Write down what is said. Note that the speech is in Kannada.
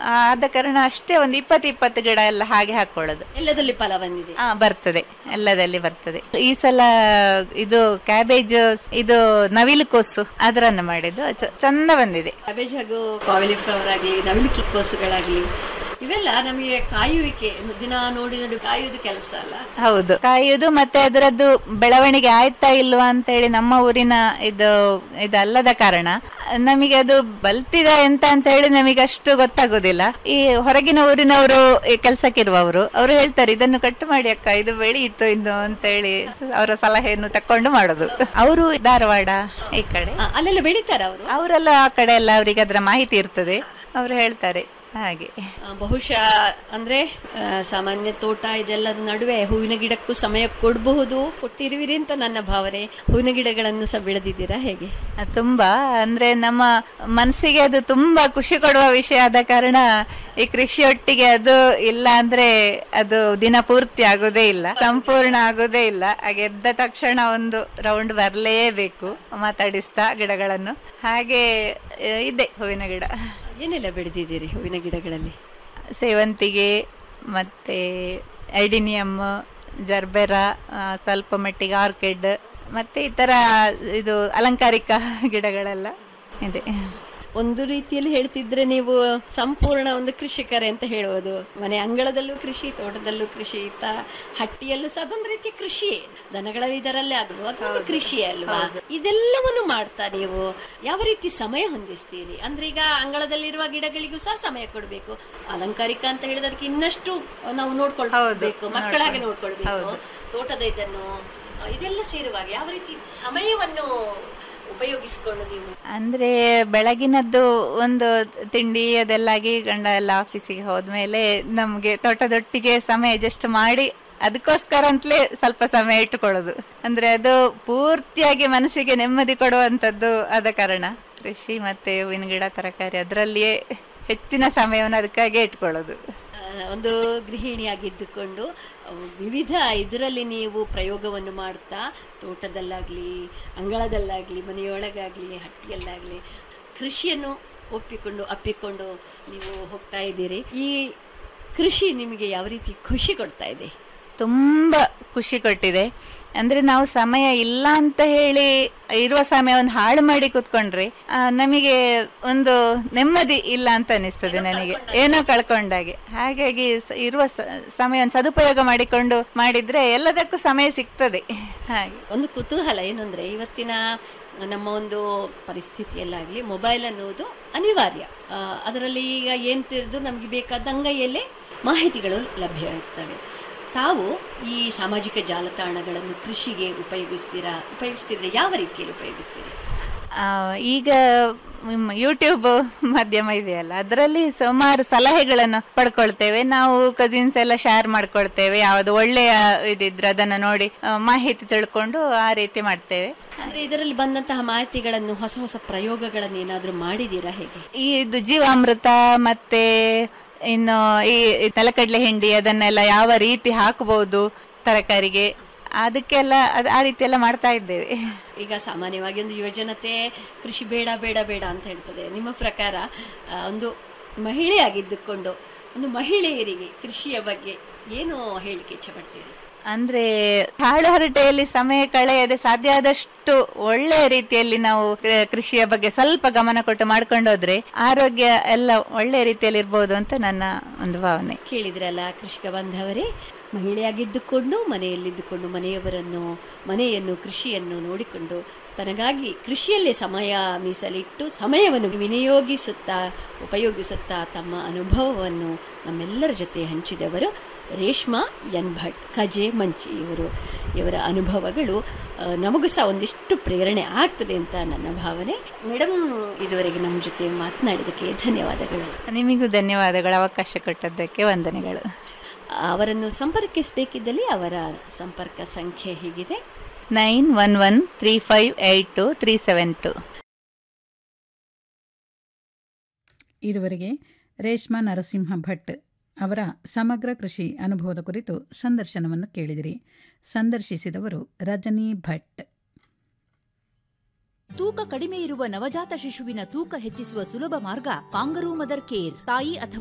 ಆದ ಕಾರಣ ಅಷ್ಟೇ ಒಂದು ಇಪ್ಪತ್ತು ಇಪ್ಪತ್ತು ಗಿಡ ಎಲ್ಲ ಹಾಗೆ ಹಾಕೊಳ್ಳೋದು ಎಲ್ಲದಲ್ಲಿ ಫಲ ಬಂದಿದೆ ಆ ಬರ್ತದೆ ಎಲ್ಲದಲ್ಲಿ ಬರ್ತದೆ ಈ ಸಲ ಇದು ಕ್ಯಾಬೇಜ್ ಇದು ನವಿಲು ಕೋಸು ಅದರನ್ನು ಮಾಡಿದ್ದು ಚ- ಚಂದ ಬಂದಿದೆ ಕ್ಯಾಬೇಜ್ ಹಾಗೂ ಕಾಲಿಫ್ಲವರ್ ಆಗಲಿ ನವಿಲು ಕೋಸುಗಳಾಗಲಿ ಇವೆಲ್ಲ ನಮಗೆ ಕಾಯುವಿಕೆ ದಿನ ನೋಡಿ ನೋಡಿ ಕಾಯುವುದು ಕೆಲಸ ಅಲ್ಲ ಹೌದು ಕಾಯುವುದು ಮತ್ತೆ ಅದರದ್ದು ಬೆಳವಣಿಗೆ ಆಯ್ತಾ ಇಲ್ವಾ ಅಂತ ಹೇಳಿ ನಮ್ಮ ಊರಿನ ಇದು ಇದಲ್ಲದ ಕಾರಣ ನಮಗೆ ಅದು ಬಲ್ತಿದ ಎಂತ ಅಂತ ಹೇಳಿ ನಮಗೆ ಅಷ್ಟು ಗೊತ್ತಾಗೋದಿಲ್ಲ ಈ ಹೊರಗಿನ ಊರಿನವರು ಈ ಕೆಲ್ಸಕ್ಕಿರುವವರು ಅವರು ಹೇಳ್ತಾರೆ ಇದನ್ನು ಕಟ್ಟು ಮಾಡಿ ಅಕ್ಕ ಇದು ಬೆಳೆಯಿತು ಇನ್ನು ಅಂತ ಹೇಳಿ ಅವರ ಸಲಹೆಯನ್ನು ತಕೊಂಡು ಮಾಡೋದು ಅವರು ಧಾರವಾಡ ಈ ಕಡೆ ಆ, ಅಲ್ಲೆಲ್ಲ ಬೆಳೀತಾರ ಅವರು ಅವರೆಲ್ಲ ಆ ಕಡೆ ಎಲ್ಲ ಅವರಿಗೆ ಅದರ ಮಾಹಿತಿ ಇರ್ತದೆ ಅವರು ಹೇಳ್ತಾರೆ ಹಾಗೆ ಬಹುಶಃ ಅಂದ್ರೆ ಆ, ಸಾಮಾನ್ಯ ತೋಟ ಇದೆಲ್ಲದ ನಡುವೆ ಹೂವಿನ ಗಿಡಕ್ಕೂ ಸಮಯ ಕೊಡಬಹುದು ಕೊಟ್ಟಿರುವಿರಿ ಅಂತ ನನ್ನ ಭಾವನೆ ಹೂವಿನ ಗಿಡಗಳನ್ನು ಸಹ ಬೆಳೆದಿದ್ದೀರಾ ಹೇಗೆ ಅಹ್, ತುಂಬಾ ಅಂದ್ರೆ ನಮ್ಮ ಮನಸ್ಸಿಗೆ ಅದು ತುಂಬಾ ಖುಷಿ ಕೊಡುವ ವಿಷಯ ಆದ ಕಾರಣ ಈ ಕೃಷಿಯೊಟ್ಟಿಗೆ ಅದು ಇಲ್ಲ ಅಂದ್ರೆ ಅದು ದಿನ ಪೂರ್ತಿ ಆಗೋದೇ ಇಲ್ಲ ಸಂಪೂರ್ಣ ಆಗೋದೇ ಇಲ್ಲ ಹಾಗೆ ಎದ್ದ ತಕ್ಷಣ ಒಂದು ರೌಂಡ್ ಬರಲೇಬೇಕು ಮಾತಾಡಿಸ್ತಾ ಗಿಡಗಳನ್ನು ಹಾಗೆ ಅಹ್, ಇದೆ ಹೂವಿನ ಗಿಡ ಏನೆಲ್ಲ ಬೆಳೆದಿದ್ದೀರಿ ಹೂವಿನ ಗಿಡಗಳಲ್ಲಿ ಸೇವಂತಿಗೆ ಮತ್ತೆ ಐಡಿನಿಯಮ್ ಜರ್ಬೆರಾ ಆ, ಸ್ವಲ್ಪ ಮಟ್ಟಿಗೆ ಆರ್ಕಿಡ್ ಮತ್ತೆ ಈ ತರ ಇದು ಅಲಂಕಾರಿಕ ಗಿಡಗಳೆಲ್ಲ ಇದೆ ಒಂದು ರೀತಿಯಲ್ಲಿ ಹೇಳ್ತಿದ್ರೆ ನೀವು ಸಂಪೂರ್ಣ ಒಂದು ಕೃಷಿಕರೇ ಅಂತ ಹೇಳ್ಬೋದು ಮನೆ ಅಂಗಳದಲ್ಲೂ ಕೃಷಿ ತೋಟದಲ್ಲೂ ಕೃಷಿ ಇತ್ತ ಹಟ್ಟಿಯಲ್ಲೂ ಸಹ ಅದೊಂದು ರೀತಿಯ ಕೃಷಿ ದನಗಳ ಇದರಲ್ಲೇ ಆಗಲು ಅದೊಂದು ಕೃಷಿ ಅಲ್ವಾ ಇದೆಲ್ಲವನ್ನು ಮಾಡ್ತಾ ನೀವು ಯಾವ ರೀತಿ ಸಮಯ ಹೊಂದಿಸ್ತೀರಿ ಅಂದ್ರೆ ಈಗ ಅಂಗಳದಲ್ಲಿರುವ ಗಿಡಗಳಿಗೂ ಸಹ ಸಮಯ ಕೊಡಬೇಕು ಅಲಂಕಾರಿಕ ಅಂತ ಹೇಳಿದ್ರೆ ಅದಕ್ಕೆ ಇನ್ನಷ್ಟು ನಾವು ನೋಡ್ಕೊಳ್ಬೇಕು ಮಕ್ಕಳ ಹಾಗೆ ನೋಡ್ಕೊಳ್ಬೇಕು ತೋಟದ ಇದನ್ನು ಆ, ಇದೆಲ್ಲ ಸೇರುವಾಗ ಯಾವ ರೀತಿ ಸಮಯವನ್ನು ಉಪಯೋಗಿಸಿಕೊಂಡು ನೀವು ಅಂದ್ರೆ ಬೆಳಗಿನದ್ದು ಒಂದು ತಿಂಡಿ ಅದೆಲ್ಲಾಗಿ ಗಂಡ ಎಲ್ಲ ಆಫೀಸಿಗೆ ಹೋದ್ಮೇಲೆ ನಮ್ಗೆ ತೋಟದೊಟ್ಟಿಗೆ ಸಮಯ ಜಸ್ಟ್ ಮಾಡಿ ಅದಕ್ಕೋಸ್ಕರ ಅಂತಲೇ ಸ್ವಲ್ಪ ಸಮಯ ಇಟ್ಟುಕೊಳ್ಳೋದು ಅಂದ್ರೆ ಅದು ಪೂರ್ತಿಯಾಗಿ ಮನಸ್ಸಿಗೆ ನೆಮ್ಮದಿ ಕೊಡುವಂತದ್ದು ಆದ ಕಾರಣ ಕೃಷಿ ಮತ್ತೆ ಹೂವಿನ ಗಿಡ ತರಕಾರಿ ಅದರಲ್ಲಿಯೇ ಹೆಚ್ಚಿನ ಸಮಯವನ್ನು ಅದಕ್ಕಾಗಿ ಇಟ್ಕೊಳ್ಳೋದು ಆ, ಒಂದು ಗೃಹಿಣಿಯಾಗಿದ್ದುಕೊಂಡು ಅವು ವಿವಿಧ ಇದರಲ್ಲಿ ನೀವು ಪ್ರಯೋಗವನ್ನು ಮಾಡ್ತಾ ತೋಟದಲ್ಲಾಗ್ಲಿ ಅಂಗಳದಲ್ಲಾಗ್ಲಿ ಮನೆಯೊಳಗಾಗ್ಲಿ ಹಟ್ಟಿಯಲ್ಲಾಗ್ಲಿ ಕೃಷಿಯನ್ನು ಒಪ್ಪಿಕೊಂಡು ಅಪ್ಪಿಕೊಂಡು ನೀವು ಹೋಗ್ತಾ ಇದ್ದೀರಿ ಈ ಕೃಷಿ ನಿಮಗೆ ಯಾವ ರೀತಿ ಖುಷಿ ಕೊಡ್ತಾ ಇದೆ ತುಂಬಾ ಖುಷಿ ಕೊಟ್ಟಿದೆ ಅಂದ್ರೆ ನಾವು ಸಮಯ ಇಲ್ಲ ಅಂತ ಹೇಳಿ ಇರುವ ಸಮಯವನ್ನು ಹಾಳು ಮಾಡಿ ಕೂತ್ಕೊಂಡ್ರೆ ಆ, ನಮಗೆ ಒಂದು ನೆಮ್ಮದಿ ಇಲ್ಲ ಅಂತ ಅನಿಸ್ತದೆ ನನಗೆ ಏನೋ ಕಳ್ಕೊಂಡಾಗೆ ಹಾಗಾಗಿ ಸ- ಇರುವ ಸ- ಸಮಯವನ್ನು ಸದುಪಯೋಗ ಮಾಡಿಕೊಂಡು ಮಾಡಿದ್ರೆ ಎಲ್ಲದಕ್ಕೂ ಸಮಯ ಸಿಗ್ತದೆ ಹಾಗೆ ಒಂದು ಕುತೂಹಲ ಏನಂದ್ರೆ ಇವತ್ತಿನ ನಮ್ಮ ಒಂದು ಪರಿಸ್ಥಿತಿಯಲ್ಲಾಗಲಿ ಮೊಬೈಲ್ ಅನ್ನೋದು ಅನಿವಾರ್ಯ ಆ, ಅದರಲ್ಲಿ ಈಗ ಏನ್ ತಿಳಿದು ನಮಗೆ ಬೇಕಾದ ಅಂಗೈಯಲ್ಲೇ ಮಾಹಿತಿಗಳು ಲಭ್ಯ ಇರ್ತವೆ ತಾವು ಈ ಸಾಮಾಜಿಕ ಜಾಲತಾಣಗಳನ್ನು ಕೃಷಿಗೆ ಉಪಯೋಗಿಸ್ತೀರಾ ಉಪಯೋಗಿಸ್ತಿದ್ರೆ ಯಾವ ರೀತಿಯಲ್ಲಿ ಉಪಯೋಗಿಸ್ತೀರಿ ಆ, ಈಗ ಯೂಟ್ಯೂಬ್ ಮಾಧ್ಯಮ ಇದೆಯಲ್ಲ ಅದರಲ್ಲಿ ಸುಮಾರು ಸಲಹೆಗಳನ್ನು ಪಡ್ಕೊಳ್ತೇವೆ ನಾವು ಕಸಿನ್ಸ್ ಎಲ್ಲ ಶೇರ್ ಮಾಡ್ಕೊಳ್ತೇವೆ ಯಾವುದು ಒಳ್ಳೆಯ ಇದಿದ್ರೆ ಅದನ್ನು ನೋಡಿ ಆ, ಮಾಹಿತಿ ತಿಳ್ಕೊಂಡು ಆ ರೀತಿ ಮಾಡ್ತೇವೆ ಅಂದ್ರೆ ಇದರಲ್ಲಿ ಬಂದಂತಹ ಮಾಹಿತಿಗಳನ್ನು ಹೊಸ ಹೊಸ ಪ್ರಯೋಗಗಳನ್ನು ಏನಾದ್ರೂ ಮಾಡಿದೀರಾ ಹೇಗೆ ಈ ಇದು ಜೀವಾಮೃತ ಮತ್ತೆ ಇನ್ನು ಈ ಈ ನೆಲಕಡಲೆ ಹಿಂಡಿ ಅದನ್ನೆಲ್ಲ ಯಾವ ರೀತಿ ಹಾಕಬಹುದು ತರಕಾರಿಗೆ ಅದಕ್ಕೆಲ್ಲ ಅದ್- ಆ ರೀತಿ ಎಲ್ಲ ಮಾಡ್ತಾ ಇದ್ದೇವೆ ಈಗ ಸಾಮಾನ್ಯವಾಗಿ ಒಂದು ಯುವಜನತೆ ಕೃಷಿ ಬೇಡ ಬೇಡ ಬೇಡ ಅಂತ ಹೇಳ್ತದೆ ನಿಮ್ಮ ಪ್ರಕಾರ ಆ, ಒಂದು ಮಹಿಳೆಯಾಗಿದ್ದುಕೊಂಡು ಒಂದು ಮಹಿಳೆಯರಿಗೆ ಕೃಷಿಯ ಬಗ್ಗೆ ಏನು ಹೇಳಿಕೆ ಇಚ್ಛೆ ಪಡ್ತೀರಿ ಅಂದ್ರೆ ಹಾಳು ಹರಟೆಯಲ್ಲಿ ಸಮಯ ಕಳೆಯದೆ ಸಾಧ್ಯ ಆದಷ್ಟು ಒಳ್ಳೆಯ ರೀತಿಯಲ್ಲಿ ನಾವು ಕೃ- ಕೃಷಿಯ ಬಗ್ಗೆ ಸ್ವಲ್ಪ ಗಮನ ಕೊಟ್ಟು ಮಾಡ್ಕೊಂಡು ಹೋದ್ರೆ ಆರೋಗ್ಯ ಎಲ್ಲ ಒಳ್ಳೆಯ ರೀತಿಯಲ್ಲಿ ಇರ್ಬೋದು ಅಂತ ನನ್ನ ಒಂದು ಭಾವನೆ ಕೇಳಿದ್ರಲ್ಲ ಕೃಷಿಕ ಬಾಂಧವರೇ ಮಹಿಳೆಯಾಗಿದ್ದುಕೊಂಡು ಮನೆಯಲ್ಲಿದ್ದುಕೊಂಡು ಮನೆಯವರನ್ನು ಮನೆಯನ್ನು ಕೃಷಿಯನ್ನು ನೋಡಿಕೊಂಡು ತನಗಾಗಿ ಕೃಷಿಯಲ್ಲೇ ಸಮಯ ಮೀಸಲಿಟ್ಟು ಸಮಯವನ್ನು ವಿನಿಯೋಗಿಸುತ್ತಾ ಉಪಯೋಗಿಸುತ್ತಾ ತಮ್ಮ ಅನುಭವವನ್ನು ನಮ್ಮೆಲ್ಲರ ಜೊತೆ ಹಂಚಿದವರು ರೇಷ್ಮಾ ಎನ್ ಭಟ್ ಖಜೆ ಮಂಚಿ ಇವರು ಇವರ ಅನುಭವಗಳು ಆ, ನಮಗೂ ಸಹ ಒಂದಿಷ್ಟು ಪ್ರೇರಣೆ ಆಗ್ತದೆ ಅಂತ ನನ್ನ ಭಾವನೆ ಮೇಡಮ್ ಇದುವರೆಗೆ ನಮ್ಮ ಜೊತೆ ಮಾತನಾಡಿದಕ್ಕೆ ಧನ್ಯವಾದಗಳು ನಿಮಗೂ ಧನ್ಯವಾದಗಳು ಅವಕಾಶ ಕೊಟ್ಟದ್ದಕ್ಕೆ ವಂದನೆಗಳು ಅವರನ್ನು ಸಂಪರ್ಕಿಸಬೇಕಿದ್ದಲ್ಲಿ ಅವರ ಸಂಪರ್ಕ ಸಂಖ್ಯೆ ಹೀಗಿದೆ nine one one three five eight two three seven two ಇದುವರೆಗೆ ರೇಷ್ಮಾ ನರಸಿಂಹ ಭಟ್ ಅವರ ಸಮಗ್ರ ಕೃಷಿ ಅನುಭವದ ಕುರಿತು ಸಂದರ್ಶನವನ್ನು ಕೇಳಿದಿರಿ ಸಂದರ್ಶಿಸಿದವರು ರಜನಿ ಭಟ್ ತೂಕ ಕಡಿಮೆ ಇರುವ ನವಜಾತ ಶಿಶುವಿನ ತೂಕ ಹೆಚ್ಚಿಸುವ ಸುಲಭ ಮಾರ್ಗ ಕಾಂಗರೂ ಮದರ್ ಕೇರ್ ತಾಯಿ ಅಥವಾ